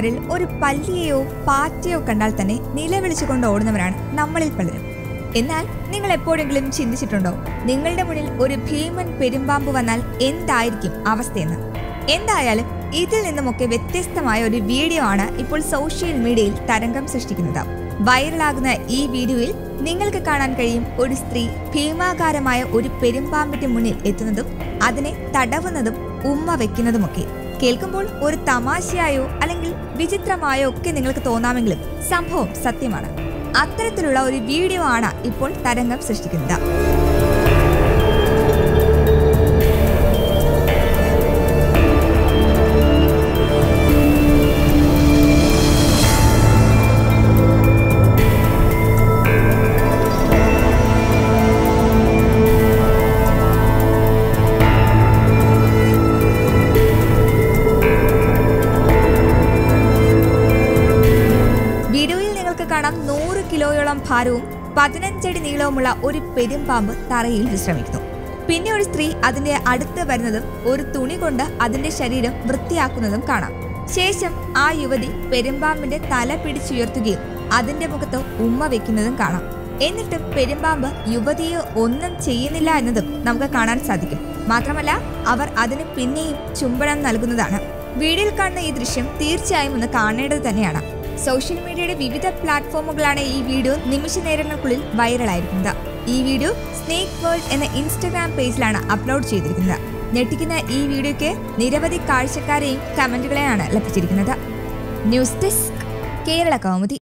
ചുമരിൽ ഒരു പല്ലിയെയോ പാറ്റയോ കണ്ടാൽ തന്നെ നിലവിളിച്ചുകൊണ്ട് ഓടുന്നവരാണ് നമ്മളിൽ പലരും എന്നാൽ നിങ്ങൾ എപ്പോഴെങ്കിലും ചിന്തിച്ചിട്ടുണ്ടോ നിങ്ങളുടെ മുന്നിൽ ഒരു ഭീമൻ പെരുമ്പാമ്പ് വന്നാൽ എന്തായിരിക്കും അവസ്ഥയെന്ന് എന്തായാലും ഇതിൽ നിന്നുമൊക്കെ വ്യത്യസ്തമായ ഒരു വീഡിയോ ആണ് ഇപ്പോൾ സോഷ്യൽ മീഡിയയിൽ തരംഗം സൃഷ്ടിക്കുന്നത് വൈറലാകുന്ന ഈ വീഡിയോയിൽ നിങ്ങൾക്ക് കാണാൻ കഴിയും ഒരു സ്ത്രീ ഭീമാകാരമായ ഒരു പെരുമ്പാമ്പിന്റെ മുന്നിൽ എത്തുന്നതും അതിനെ തടവുന്നതും ഉമ്മ വെക്കുന്നതുമൊക്കെ കേൾക്കുമ്പോൾ ഒരു തമാശയായോ അല്ലെങ്കിൽ വിചിത്രമായോ ഒക്കെ നിങ്ങൾക്ക് തോന്നാമെങ്കിലും സംഭവം സത്യമാണ് അത്തരത്തിലുള്ള ഒരു വീഡിയോ ആണ് ഇപ്പോൾ തരംഗം സൃഷ്ടിക്കുന്നത് വീഡിയോയിൽ നിങ്ങൾക്ക് കാണാം നൂറ് കിലോയോളം ഭാരവും പതിനഞ്ചടി നീളവുമുള്ള ഒരു പെരുമ്പാമ്പ് തറയിൽ വിശ്രമിക്കുന്നു പിന്നെ ഒരു സ്ത്രീ അതിന്റെ അടുത്ത് വരുന്നതും ഒരു തുണി കൊണ്ട് അതിന്റെ ശരീരം വൃത്തിയാക്കുന്നതും കാണാം ശേഷം ആ യുവതി പെരുമ്പാമ്പിന്റെ തല പിടിച്ചുയർത്തുകയും അതിന്റെ മുഖത്ത് ഉമ്മ വെക്കുന്നതും കാണാം എന്നിട്ടും പെരുമ്പാമ്പ് യുവതിയെ ഒന്നും ചെയ്യുന്നില്ല എന്നതും നമുക്ക് കാണാൻ സാധിക്കും മാത്രമല്ല അവർ അതിന് പിന്നെയും ചുംബനം നൽകുന്നതാണ് വീഡിയോയിൽ കാണുന്ന ഈ ദൃശ്യം തീർച്ചയായും ഒന്ന് കാണേണ്ടത് തന്നെയാണ് സോഷ്യൽ മീഡിയയുടെ വിവിധ പ്ലാറ്റ്ഫോമുകളാണ് ഈ വീഡിയോ നിമിഷ നേരങ്ങൾക്കുള്ളിൽ വൈറലായിരിക്കുന്നത് ഈ വീഡിയോ സ്നേക് വേൾഡ് എന്ന ഇൻസ്റ്റഗ്രാം പേജിലാണ് അപ്ലോഡ് ചെയ്തിരിക്കുന്നത് ഞെട്ടിക്കുന്ന ഈ വീഡിയോയ്ക്ക് നിരവധി കാഴ്ചക്കാരെയും കമന്റുകളെയാണ് ലഭിച്ചിരിക്കുന്നത് ന്യൂസ് ഡെസ്ക് കേരള കൗമുദി